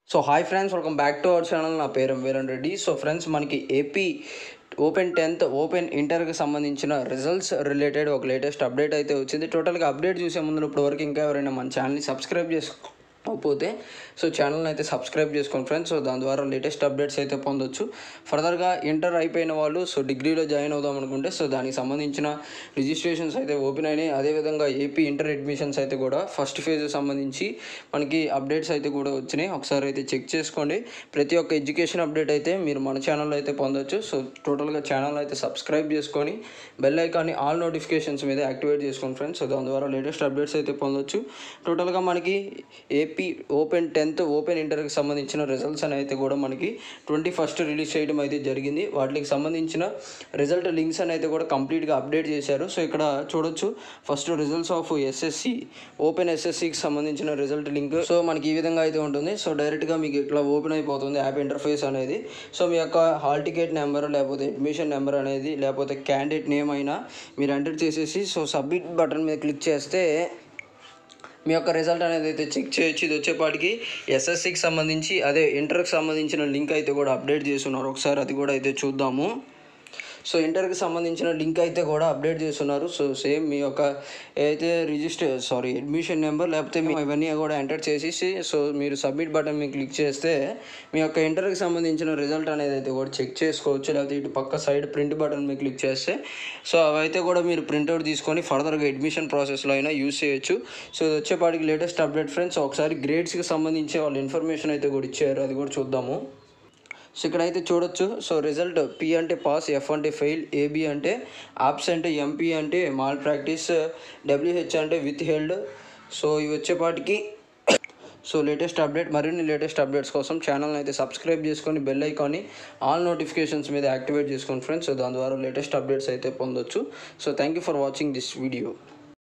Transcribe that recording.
so hi friends welcome back to our channel నా పేరు Veeran Reddy so friends మనకి AP open tenth open ఇంటర్కి సంబంధించిన రిజల్ట్స్ రిలేటెడ్ ఒక లేటెస్ట్ అప్డేట్ అయితే వచ్చింది టోటల్గా అప్డేట్ చూసే ముందు ఇప్పటి వరకు ఇంకా ఎవరైనా మన ఛానల్ని సబ్స్క్రైబ్ చేసుకోకపోతే సో ఛానల్ని అయితే సబ్స్క్రైబ్ చేసుకోండి ఫ్రెండ్స్ సో దాని ద్వారా లేటెస్ట్ అప్డేట్స్ అయితే పొందొచ్చు ఫర్దర్గా ఇంటర్ అయిపోయిన వాళ్ళు సో డిగ్రీలో జాయిన్ అవుదాం అనుకుంటే సో దానికి సంబంధించిన రిజిస్ట్రేషన్స్ అయితే ఓపెన్ అయినాయి అదేవిధంగా ఏపీ ఇంటర్ అడ్మిషన్స్ అయితే కూడా ఫస్ట్ ఫేజ్ సంబంధించి మనకి అప్డేట్స్ అయితే కూడా వచ్చినాయి ఒకసారి అయితే చెక్ చేసుకోండి ప్రతి ఒక్క ఎడ్యుకేషన్ అప్డేట్ అయితే మీరు మన ఛానల్లో అయితే పొందొచ్చు సో టోటల్గా ఛానల్ అయితే సబ్స్క్రైబ్ చేసుకొని బెల్ ఐకాన్ని ఆల్ నోటిఫికేషన్స్ మీద యాక్టివేట్ చేసుకోండి ఫ్రెండ్స్ సో దాని ద్వారా లేటెస్ట్ అప్డేట్స్ అయితే పొందొచ్చు టోటల్గా మనకి ఏపీ ఓపెన్ టెన్త్ ఓపెన్ ఇంటర్కి సంబంధించిన రిజల్ట్స్ అని అయితే కూడా మనకి ట్వంటీ ఫస్ట్ రిలీజ్ చేయడం అయితే జరిగింది వాటికి సంబంధించిన రిజల్ట్ లింక్స్ అని అయితే కూడా కంప్లీట్గా అప్డేట్ చేశారు సో ఇక్కడ చూడొచ్చు first results of SSC open ఎస్ఎస్సికి సంబంధించిన రిజల్ట్ లింక్ సో మనకి ఈ విధంగా అయితే ఉంటుంది సో డైరెక్ట్గా మీకు ఇట్లా ఓపెన్ అయిపోతుంది యాప్ ఇంటర్ఫేస్ అనేది సో మీ యొక్క హాల్ టికెట్ నెంబర్ లేకపోతే అడ్మిషన్ నెంబర్ అనేది లేకపోతే క్యాండిడేట్ నేమ్ అయినా మీరు ఎంటర్ చేసేసి సో సబ్మిట్ బటన్ మీద క్లిక్ చేస్తే మీ యొక్క రిజల్ట్ అనేది అయితే చెక్ చేయొచ్చు ఇది వచ్చేపాటికి ఎస్ఎస్సికి సంబంధించి అదే ఇంటర్కి సంబంధించిన లింక్ అయితే కూడా అప్డేట్ చేస్తున్నారు ఒకసారి అది కూడా అయితే చూద్దాము సో ఇంటర్కి సంబంధించిన లింక్ అయితే కూడా అప్డేట్ చేస్తున్నారు సో సేమ్ మీ యొక్క ఏదైతే రిజిస్టర్ సారీ అడ్మిషన్ నెంబర్ లేకపోతే మీ ఇవన్నీ కూడా ఎంటర్ చేసేసి సో మీరు సబ్మిట్ బటన్ మీద క్లిక్ చేస్తే మీ యొక్క ఇంటర్కి సంబంధించిన రిజల్ట్ అనేది అయితే కూడా చెక్ చేసుకోవచ్చు లేకపోతే ఇటు పక్క సైడ్ ప్రింట్ బటన్ మీద క్లిక్ చేస్తే సో అవైతే కూడా మీరు ప్రింట్అవుట్ తీసుకొని ఫర్దర్గా అడ్మిషన్ ప్రాసెస్లో అయినా యూస్ చేయొచ్చు సో ఇది వచ్చేపాటికి లేటెస్ట్ అప్డేట్ ఫ్రెండ్స్ ఒకసారి గ్రేడ్స్కి సంబంధించి వాళ్ళు ఇన్ఫర్మేషన్ అయితే కూడా ఇచ్చారు అది కూడా చూద్దాము సో ఇక్కడైతే చూడొచ్చు సో రిజల్ట్ పి అంటే పాస్ ఎఫ్ అంటే ఫెయిల్ ఏబి అంటే ఆబ్సెంట్ ఎంపీ అంటే మాల్ ప్రాక్టీస్ డబ్ల్యూహెచ్ అంటే విత్ హెల్డ్ సో ఇవి వచ్చేపాటికి సో లేటెస్ట్ అప్డేట్ మరిన్ని లేటెస్ట్ అప్డేట్స్ కోసం ఛానల్ని అయితే సబ్స్క్రైబ్ చేసుకొని బెల్ ఐకాన్ని ఆల్ నోటిఫికేషన్స్ మీద యాక్టివేట్ చేసుకోండి ఫ్రెండ్స్ సో దాని ద్వారా లేటెస్ట్ అప్డేట్స్ అయితే పొందొచ్చు so thank you for watching this video